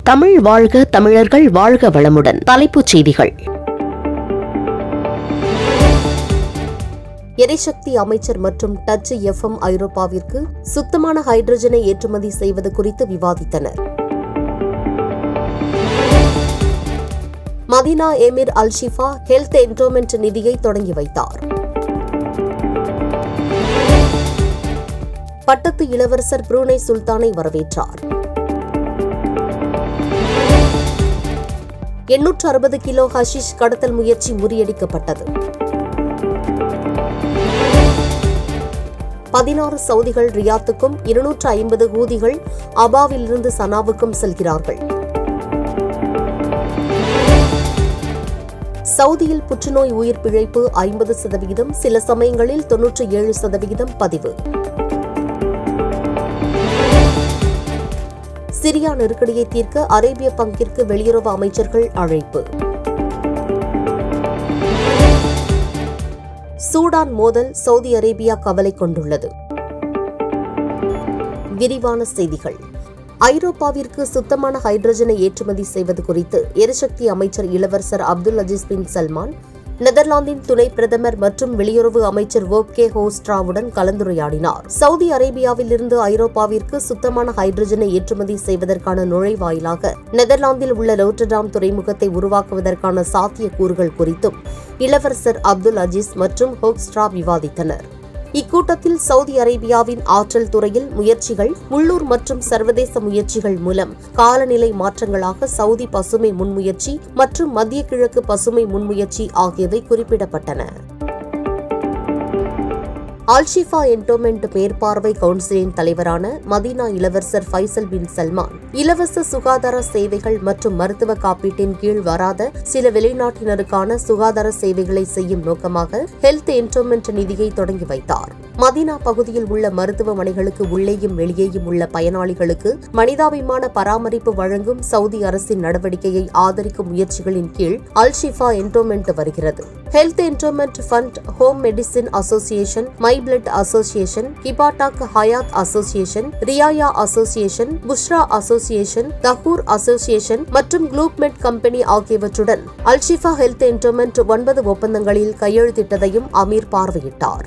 தமிழ் வாழ்க தமிழர்கள் வாழ்க வளமுடன் தலைப்புச் செய்திகள் எரிசக்தி அமைச்சர் மற்றும் டச் எஃப்எம் ஐரோப்பாவிற்கு சுத்தமான ஹைட்ரஜனை ஏற்றுமதி செய்வது குறித்து விவாதித்தனர் மதீனா எமிர் அல் ஷிஃபா ஹெல்த் என்டோமெண்ட் நிதியை தொடங்கி வைத்தார் பட்டத்து இளவரசர் புரூனே சுல்தானை வரவேற்றார் எண்ணூற்று அறுபது கிலோ ஹஷிஷ் கடத்தல் முயற்சி முறியடிக்கப்பட்டது பதினாறு சவுதிகள் ரியாத்துக்கும் இருநூற்று ஐம்பது ஊதிகள் அபாவிலிருந்து சனாவுக்கும் செல்கிறார்கள் சவுதியில் புற்றுநோய் உயிர் பிழைப்பு ஐம்பது சதவிகிதம் சில சமயங்களில் தொன்னூற்றி ஏழு சதவிகிதம் பதிவு சிரியா நெருக்கடியை தீர்க்க அரேபிய பங்கிற்கு வெளியுறவு அமைச்சர்கள் அழைப்பு சூடான் மோதல் சவுதி அரேபியா கவலை கொண்டுள்ளது விரிவான செய்திகள் ஐரோப்பாவிற்கு சுத்தமான ஹைட்ரஜனை ஏற்றுமதி செய்வது குறித்து எரிசக்தி அமைச்சர் இளவரசர் அப்துல் அஜீஸ் பின் சல்மான் நெதர்லாந்தின் துணை பிரதமர் மற்றும் வெளியுறவு அமைச்சர் வோப்கே ஹோஸ்ட்ராவுடன் கலந்துரையாடினார் சவுதி அரேபியாவிலிருந்து ஐரோப்பாவிற்கு சுத்தமான ஹைட்ரஜனை ஏற்றுமதி செய்வதற்கான நுழைவாயிலாக நெதர்லாந்தில் உள்ள ரோட்டர்டாம் துறைமுகத்தை உருவாக்குவதற்கான சாத்தியக்கூறுகள் குறித்தும் இளவரசர் அப்துல் அஜீஸ் மற்றும் ஹோக்ஸ்ட்ரா விவாதித்தனர் இக்கூட்டத்தில் சவுதி அரேபியாவின் ஆற்றல் துறையில் முயற்சிகள் உள்ளூர் மற்றும் சர்வதேச முயற்சிகள் மூலம் காலநிலை மாற்றங்களாக சவுதி பசுமை முன்முயற்சி மற்றும் மத்திய கிழக்கு பசுமை முன்முயற்சி ஆகியவை குறிப்பிடப்பட்டன ஆல்ஷிஃபா என்டோமெண்ட் மேற்பார்வை கவுன்சிலின் தலைவரான மதீனா இளவரசர் ஃபைசல் பின் சல்மான் இலவச சுகாதார சேவைகள் மற்றும் மருத்துவ காப்பீட்டின் கீழ் வராத சில வெளிநாட்டினருக்கான சுகாதார சேவைகளை செய்யும் நோக்கமாக ஹெல்த் என்டோமெண்ட் நிதியை தொடங்கி வைத்தார் மதீனா பகுதியில் உள்ள மருத்துவமனைகளுக்கு உள்ளேயும் வெளியேயும் உள்ள பயனாளிகளுக்கு மனிதாபிமான பராமரிப்பு வழங்கும் சவுதி அரசின் நடவடிக்கையை ஆதரிக்கும் முயற்சிகளின் கீழ் அல்ஷிஃபா என்டோமெண்ட் வருகிறது health endowment fund home medicine association my blood association கிபாட்டாக் Hayat association Riaya association Bushra association Tahoor association மற்றும் குளூப்மெட் கம்பெனி ஆகியவற்றுடன் அல்ஷிஃபா ஹெல்த் என்டோமெண்ட் ஒன்பது ஒப்பந்தங்களில் கையெழுத்திட்டதையும் அமீர் பார்வையிட்டார்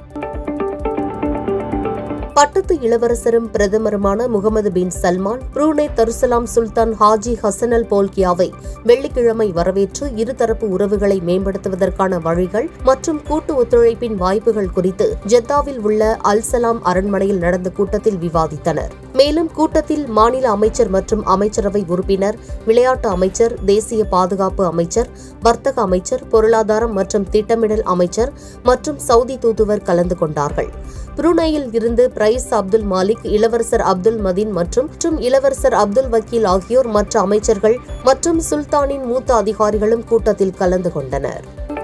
பட்டத்து இளவரசரும் பிரதமருமான முகமது பின் சல்மான் புரூனே தருசலாம் சுல்தான் ஹாஜி ஹசன் அல் போல்கியாவை வெள்ளிக்கிழமை வரவேற்று இருதரப்பு உறவுகளை மேம்படுத்துவதற்கான வழிகள் மற்றும் கூட்டு ஒத்துழைப்பின் வாய்ப்புகள் குறித்து ஜெத்தாவில் உள்ள அல்சலாம் அரண்மனையில் நடந்த கூட்டத்தில் விவாதித்தனர் மேலும் கூட்டத்தில் மாநில அமைச்சர் மற்றும் அமைச்சரவை உறுப்பினர் விளையாட்டு அமைச்சர் தேசிய பாதுகாப்பு அமைச்சர் வர்த்தக அமைச்சர் பொருளாதாரம் மற்றும் திட்டமிடல் அமைச்சர் மற்றும் சவுதி தூதுவர் கலந்து கொண்டார்கள் புருனேயில் இருந்து பிரைஸ் அப்துல் மாலிக் இளவரசர் அப்துல் மதீன் மற்றும் மற்றும் இளவரசர் அப்துல் வக்கீல் ஆகியோர் மற்ற அமைச்சர்கள் மற்றும் சுல்தானின் மூத்த அதிகாரிகளும் கூட்டத்தில் கலந்து கொண்டனர்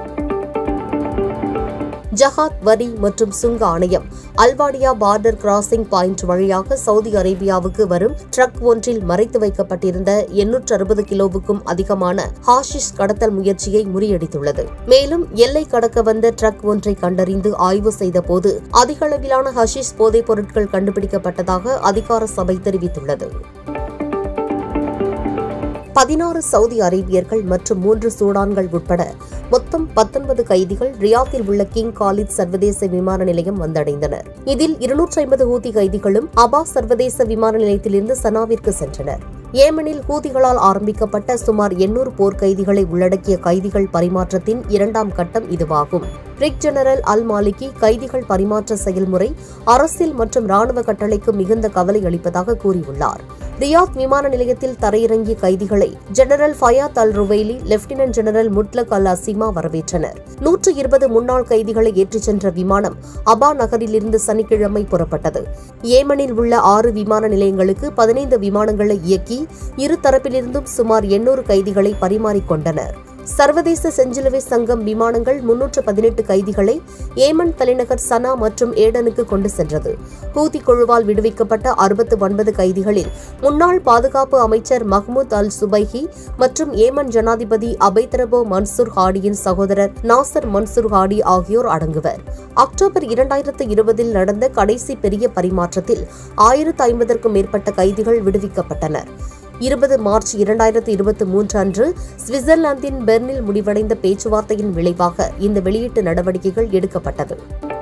ஜஹாத் வரி மற்றும் சுங்க ஆணையம் அல்வாடியா பார்டர் கிராசிங் பாயிண்ட் வழியாக சவுதி அரேபியாவுக்கு வரும் ட்ரக் ஒன்றில் மறைத்து வைக்கப்பட்டிருந்த எண்ணூற்று அறுபது கிலோவுக்கும் அதிகமான ஹாஷிஷ் கடத்தல் முயற்சியை முறியடித்துள்ளது மேலும் எல்லை கடக்க வந்த ட்ரக் ஒன்றை கண்டறிந்து ஆய்வு செய்தபோது அதிகளவிலான ஹஷிஷ் போதைப் பொருட்கள் கண்டுபிடிக்கப்பட்டதாக அதிகார சபை தெரிவித்துள்ளது பதினாறு சவுதி அரேபியர்கள் மற்றும் மூன்று சூடான்கள் உட்பட மொத்தம் பத்தொன்பது கைதிகள் ரியாத்தில் உள்ள கிங் காலித் சர்வதேச விமான நிலையம் வந்தடைந்தனர் இதில் இருநூற்றி ஐம்பது ஹூதி கைதிகளும் அபா சர்வதேச விமான நிலையத்திலிருந்து சனாவிற்கு சென்றனர் ஏமனில் ஹூதிகளால் ஆரம்பிக்கப்பட்ட சுமார் எண்ணூறு போர் கைதிகளை உள்ளடக்கிய கைதிகள் பரிமாற்றத்தின் இரண்டாம் கட்டம் இதுவாகும் பிரிக் ஜெனரல் அல் மாலிகி கைதிகள் பரிமாற்ற செயல்முறை அரசியல் மற்றும் ராணுவ கட்டளைக்கு மிகுந்த கவலை அளிப்பதாக கூறியுள்ளார் ரியாத் விமான நிலையத்தில் தரையிறங்கிய கைதிகளை general Fayyad Al Ruwaili lieutenant general Mutlaq Al Asima வரவேற்றனர் நூற்று இருபது முன்னாள் கைதிகளை ஏற்றிச் சென்ற விமானம் அபா நகரிலிருந்து சனிக்கிழமை புறப்பட்டது ஏமனில் உள்ள ஆறு விமான நிலையங்களுக்கு பதினைந்து விமானங்களை இயக்கி இரு தரப்பிலிருந்தும் சுமார் எண்ணூறு கைதிகளை பரிமாறிக்கொண்டனர் சர்வதேச செஞ்சிலுவை சங்கம் விமானங்கள் முன்னூற்று பதினெட்டு கைதிகளை ஏமன் தலைநகர் சனா மற்றும் ஏடனுக்கு கொண்டு சென்றது ஹூதி குழுவால் விடுவிக்கப்பட்ட அறுபத்து ஒன்பது கைதிகளில் முன்னாள் பாதுகாப்பு அமைச்சர் மஹ்மூத் அல் சுபைஹி மற்றும் ஏமன் ஜனாதிபதி அபைதரபோ மன்சூர் ஹாடியின் சகோதரர் நாசர் மன்சூர் ஹாடி ஆகியோர் அடங்குவர் அக்டோபர் இரண்டாயிரத்து இருபதில் நடந்த கடைசி பெரிய பரிமாற்றத்தில் ஆயிரத்து ஐம்பதற்கும் மேற்பட்ட கைதிகள் விடுவிக்கப்பட்டனர் இருபது மார்ச் இரண்டாயிரத்து இருபத்தி மூன்று அன்று சுவிட்சர்லாந்தின் பெர்னில் முடிவடைந்த பேச்சுவார்த்தையின் விளைவாக இந்த வெளியீட்டு நடவடிக்கைகள் எடுக்கப்பட்டது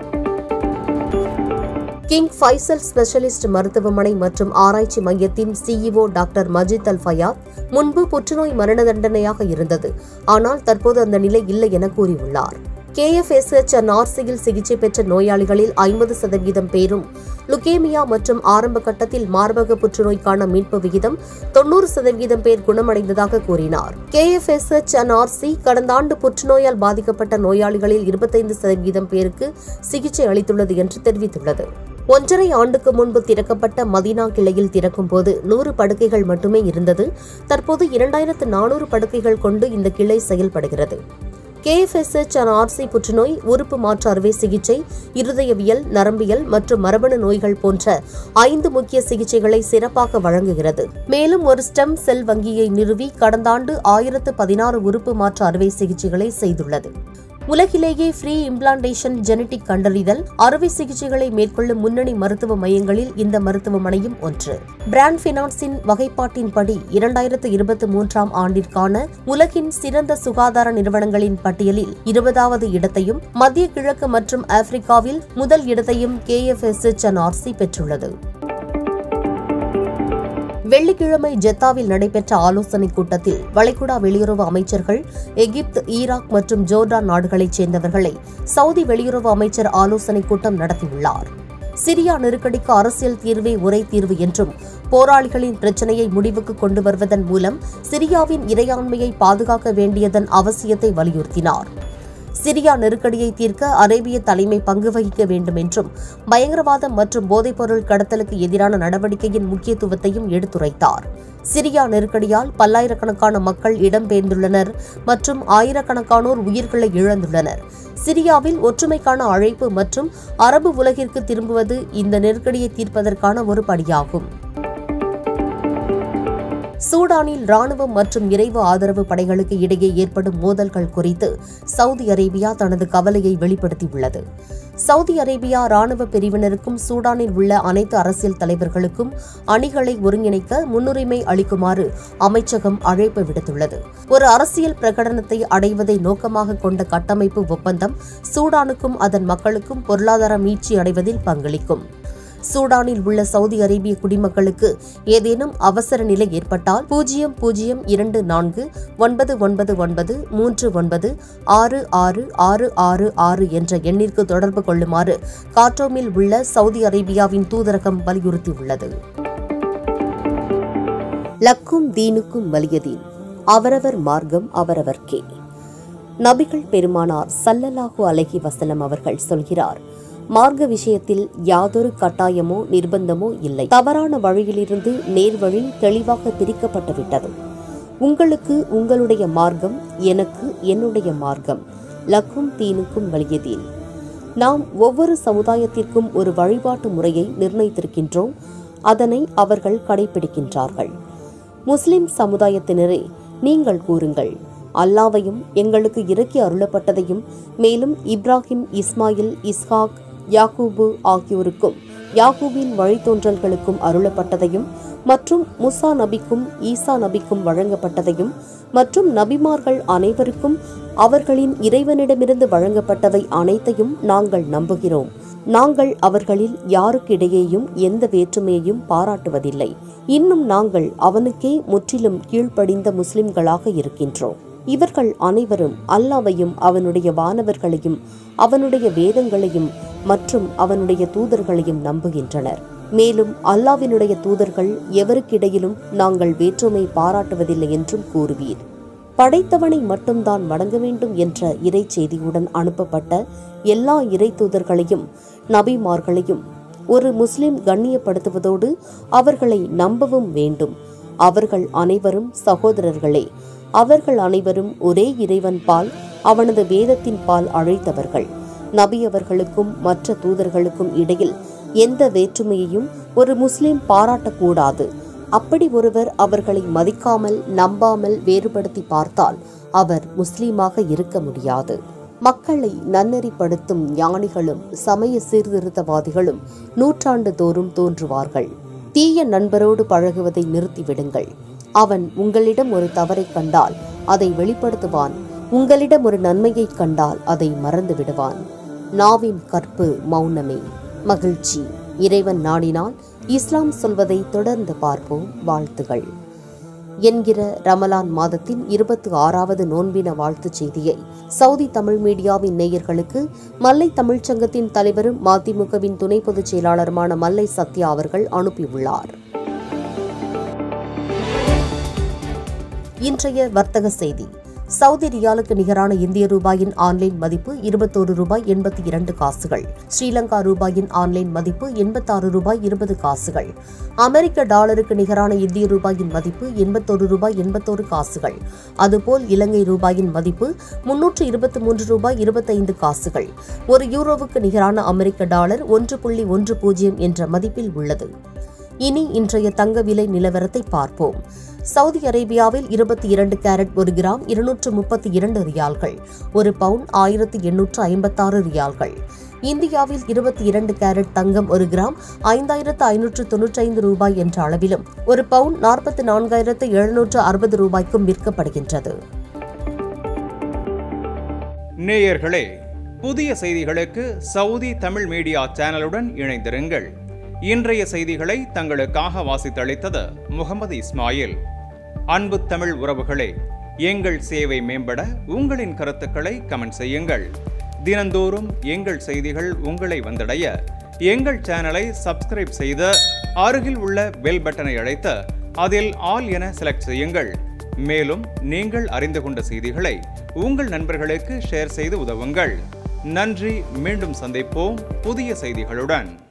கிங் ஃபைசல் ஸ்பெஷலிஸ்ட் மருத்துவமனை மற்றும் ஆராய்ச்சி மையத்தின் CEO doctor Majid Al Fayyad முன்பு புற்றுநோய் மரண தண்டனையாக இருந்தது ஆனால் தற்போது அந்த நிலை இல்லை என கூறியுள்ளார் கேஎஃப்எஸ்ஹெச் நார்சியில் சிகிச்சை பெற்ற நோயாளிகளில் ஐம்பது சதவீதம் பேரும் லுகேமியா மற்றும் ஆரம்ப கட்டத்தில் மார்பக புற்றுநோய்க்கான மீட்பு விகிதம் தொன்னூறு சதவீதம் பேர் குணமடைந்ததாக கூறினார் கேஎஃப்எஸ்ஹெச் நார்சி கடந்த ஆண்டு புற்றுநோயால் பாதிக்கப்பட்ட நோயாளிகளில் இருபத்தைந்து சதவீதம் பேருக்கு சிகிச்சை அளித்துள்ளது என்று தெரிவித்துள்ளது ஒன்றரை ஆண்டுக்கு முன்பு திறக்கப்பட்ட மதீனா கிளையில் திறக்கும் போது நூறு படுக்கைகள் மட்டுமே இருந்தது தற்போது இரண்டாயிரத்து நானூறு படுக்கைகள் கொண்டு இந்த கிளை செயல்படுகிறது கேஎஃப்எஸ்ஹெச் ஆர்சி புற்றுநோய் உறுப்பு மாற்று அறுவை சிகிச்சை இருதயவியல் நரம்பியல் மற்றும் மரபணு நோய்கள் போன்ற ஐந்து முக்கிய சிகிச்சைகளை சிறப்பாக வழங்குகிறது மேலும் ஒரு ஸ்டெம் செல் வங்கியை நிறுவி கடந்த ஆண்டு ஆயிரத்து பதினாறு உறுப்பு மாற்று அறுவை சிகிச்சைகளை செய்துள்ளது உலகிலேயே ஃப்ரீ இம்ப்ளான்டேஷன் ஜெனடிக் கண்டறிதல் அறுவை சிகிச்சைகளை மேற்கொள்ளும் முன்னணி மருத்துவ மையங்களில் இந்த மருத்துவமனையும் ஒன்று பிராண்ட் பினான்ஸின் வகைப்பாட்டின்படி இரண்டாயிரத்து இருபத்தி மூன்றாம் ஆண்டிற்கான உலகின் சிறந்த சுகாதார நிறுவனங்களின் பட்டியலில் இருபதாவது இடத்தையும் மத்திய கிழக்கு மற்றும் ஆப்பிரிக்காவில் முதல் இடத்தையும் கேஎஃப்எஸ்எச்என்ஆர்சி பெற்றுள்ளது வெள்ளிக்கிழமை ஜெத்தாவில் நடைபெற்ற ஆலோசனைக் கூட்டத்தில் வளைகுடா வெளியுறவு அமைச்சர்கள் எகிப்து ஈராக் மற்றும் ஜோர்டான் நாடுகளைச் சேர்ந்தவர்களை சவுதி வெளியுறவு அமைச்சர் ஆலோசனைக் கூட்டம் நடத்தியுள்ளார் சிரியா நெருக்கடிக்கு அரசியல் தீர்வே ஒரே தீர்வு என்றும் போராளிகளின் பிரச்சினையை முடிவுக்கு கொண்டு வருவதன் மூலம் சிரியாவின் இறையாண்மையை பாதுகாக்க வேண்டியதன் அவசியத்தை வலியுறுத்தினார் சிரியா நெருக்கடியை தீர்க்க அரேபிய தலைமை பங்கு வகிக்க வேண்டும் என்றும் பயங்கரவாதம் மற்றும் போதைப்பொருள் கடத்தலுக்கு எதிரான நடவடிக்கையின் முக்கியத்துவத்தையும் எடுத்துரைத்தார் சிரியா நெருக்கடியால் பல்லாயிரக்கணக்கான மக்கள் இடம்பெயர்ந்துள்ளனர் மற்றும் ஆயிரக்கணக்கானோர் உயிர்களை இழந்துள்ளனர் சிரியாவில் ஒற்றுமைக்கான அழைப்பு மற்றும் அரபு உலகிற்கு திரும்புவது இந்த நெருக்கடியை தீர்ப்பதற்கான ஒரு படியாகும் சூடானில் ராணுவம் மற்றும் இறைவு ஆதரவு படைகளுக்கு இடையே ஏற்படும் மோதல்கள் குறித்து சவுதி அரேபியா தனது கவலையை வெளிப்படுத்தியுள்ளது சவுதி அரேபியா ராணுவ பிரிவினருக்கும் சூடானில் உள்ள அனைத்து அரசியல் தலைவர்களுக்கும் அணிகளை ஒருங்கிணைக்க முன்னுரிமை அளிக்குமாறு அமைச்சகம் அழைப்பு விடுத்துள்ளது ஒரு அரசியல் பிரகடனத்தை அடைவதை நோக்கமாக கொண்ட கட்டமைப்பு ஒப்பந்தம் சூடானுக்கும் அதன் மக்களுக்கும் பொருளாதார மீட்சி அடைவதில் பங்களிக்கும் சூடானில் உள்ள சவுதி அரேபிய குடிமக்களுக்கு ஏதேனும் அவசர நிலை ஏற்பட்டால் பூஜ்ஜியம் பூஜ்ஜியம் இரண்டு நான்கு ஒன்பது ஒன்பது ஒன்பது மூன்று ஒன்பது ஆறு ஆறு ஆறு ஆறு ஆறு என்ற எண்ணிற்கு தொடர்பு கொள்ளுமாறு கார்டோமில் உள்ள சவுதி அரேபியாவின் தூதரகம் வலியுறுத்தியுள்ளது லக்கும் தீனுக்கும் வலியதீன் அவரவர் மார்க்கம் அவரவர்க்கே நபிகள் பெருமானார் சல்லல்லாஹு அலைஹி வஸல்லம் அவர்கள் சொல்கிறார் மார்க்க விஷயத்தில் யாதொரு கட்டாயமோ நிர்பந்தமோ இல்லை தவறான வழியிலிருந்து நேர்வழி தெளிவாக பிரிக்கப்பட்டு விட்டது உங்களுக்கு உங்களுடைய மார்க்கம் எனக்கு என்னுடைய மார்க்கம் லக்கும் தீனுக்கும் வலியதீன் நாம் ஒவ்வொரு சமுதாயத்திற்கும் ஒரு வழிபாட்டு முறையை நிர்ணயித்திருக்கின்றோம் அதனை அவர்கள் கடைபிடிக்கின்றார்கள் முஸ்லிம் சமுதாயத்தினரே நீங்கள் கூறுங்கள் அல்லாவையும் எங்களுக்கு இறக்கி அருளப்பட்டதையும் மேலும் இப்ராஹிம் இஸ்மாயில் இஸ்ஹாக் யாக்கூபு ஆகியோருக்கும் யாக்கூபின் வழித்தோன்றல்களுக்கும் அருளப்பட்டதையும் மற்றும் முசா நபிக்கும் ஈசா நபிக்கும் வழங்கப்பட்டதையும் மற்றும் நபிமார்கள் அனைவருக்கும் அவர்களின் இறைவனிடமிருந்து வழங்கப்பட்டவை அனைத்தையும் நாங்கள் நம்புகிறோம் நாங்கள் அவர்களில் யாருக்கிடையேயும் எந்த வேற்றுமையையும் பாராட்டுவதில்லை இன்னும் நாங்கள் அவனுக்கே முற்றிலும் கீழ்ப்படிந்த முஸ்லிம்களாக இருக்கின்றோம் இவர்கள் அனைவரும் அல்லாவையும் அவனுடைய வானவர்களையும் அவனுடைய வேதங்களையும் மற்றும் அவனுடைய தூதர்களையும் நம்புகின்றனர் மேலும் அல்லாவினுடைய தூதர்கள் எவருக்கிடையிலும் நாங்கள் வேற்றுமை பாராட்டுவதில்லை என்றும் கூறுவீர் படைத்தவனை மட்டும்தான் வணங்க வேண்டும் என்ற இறை செய்தியுடன் அனுப்பப்பட்ட எல்லா இறை தூதர்களையும் நபிமார்களையும் ஒரு முஸ்லிம் கண்ணியப்படுத்துவதோடு அவர்களை நம்பவும் வேண்டும் அவர்கள் அனைவரும் சகோதரர்களே அவர்கள் அனைவரும் ஒரே இறைவன் பால் அவனது வேதத்தின் பால் அழைத்தவர்கள் நபி அவர்களுக்கும் மற்ற தூதர்களுக்கும் இடையில் எந்த வேற்றுமையையும் ஒரு முஸ்லிம் பாராட்டக்கூடாது அப்படி ஒருவர் அவர்களை மதிக்காமல் நம்பாமல் வேறுபடுத்தி பார்த்தால் அவர் முஸ்லீமாக இருக்க முடியாது மக்களை நன்னெறிப்படுத்தும் ஞானிகளும் சமய சீர்திருத்தவாதிகளும் நூற்றாண்டு தோறும் தோன்றுவார்கள் தீய நண்பரோடு பழகுவதை நிறுத்திவிடுங்கள் அவன் உங்களிடம் ஒரு தவறைக் கண்டால் அதை வெளிப்படுத்துவான் உங்களிடம் ஒரு நன்மையைக் கண்டால் அதை மறந்து விடுவான் நாவின் கற்பு மௌனமே மகிழ்ச்சி இறைவன் நாடினால் இஸ்லாம் சொல்வதை தொடர்ந்து பார்ப்போம் வாழ்த்துகள் என்கிற ரமலான் மாதத்தின் இருபத்தி ஆறாவது நோன்பின வாழ்த்துச் செய்தியை சவுதி தமிழ் மீடியாவின் நேயர்களுக்கு மல்லை தமிழ்ச்சங்கத்தின் தலைவரும் மதிமுகவின் துணை பொதுச் செயலாளருமான மல்லை சத்யா அவர்கள் அனுப்பியுள்ளார் இன்றைய வர்த்தக செய்தி சவுதி ரியாலுக்கு நிகரான இந்திய ரூபாயின் ஆன்லைன் மதிப்பு இருபத்தோரு ரூபாய் எண்பத்தி இரண்டு காசுகள் ஸ்ரீலங்கா ரூபாயின் ஆன்லைன் மதிப்பு எண்பத்தாறு ரூபாய் இருபது காசுகள் அமெரிக்க டாலருக்கு நிகரான இந்திய ரூபாயின் மதிப்பு எண்பத்தோரு ரூபாய் எண்பத்தோரு காசுகள் அதுபோல் இலங்கை ரூபாயின் மதிப்பு முன்னூற்று இருபத்தி மூன்று ரூபாய் இருபத்தைந்து காசுகள் ஒரு யூரோவுக்கு நிகரான அமெரிக்க டாலர் ஒன்று புள்ளி ஒன்று பூஜ்ஜியம் என்ற மதிப்பில் உள்ளது இனி இன்றைய தங்க விலை நிலவரத்தை பார்ப்போம் சவுதி அரேபியாவில் இருபத்தி இரண்டு கேரட் ஒரு கிராம் இருநூற்று முப்பத்தி இரண்டு ரியால்கள் ஒரு பவுன் ஆயிரத்தி எண்ணூற்று ஐம்பத்தாறு ரியால்கள் இந்தியாவில் இருபத்தி இரண்டு கேரட் தங்கம் ஒரு கிராம் ஐந்தாயிரத்து ஐநூற்று தொன்னூற்றைந்து ரூபாய் என்ற அளவிலும் ஒரு பவுன் நாற்பத்தி நான்காயிரத்து எழுநூற்று அறுபது ரூபாய்க்கும் விற்கப்படுகின்றது நேயர்களே புதிய செய்திகளுக்கு சவுதி தமிழ் மீடியா சேனலுடன் இணைந்திருங்கள் இன்றைய செய்திகளை தங்களுக்காக வாசித்தளித்தது முகமது இஸ்மாயில் அன்பு தமிழ் உறவுகளே எங்கள் சேவை மேம்பட உங்களின் கருத்துக்களை கமெண்ட் செய்யுங்கள் தினந்தோறும் எங்கள் செய்திகள் உங்களை வந்தடைய எங்கள் சேனலை சப்ஸ்கிரைப் செய்து அருகில் உள்ள பெல் பட்டனை அழைத்து அதில் ஆல் என செலக்ட் செய்யுங்கள் மேலும் நீங்கள் அறிந்து கொண்ட செய்திகளை உங்கள் நண்பர்களுக்கு ஷேர் செய்து உதவுங்கள் நன்றி மீண்டும் சந்திப்போம் புதிய செய்திகளுடன்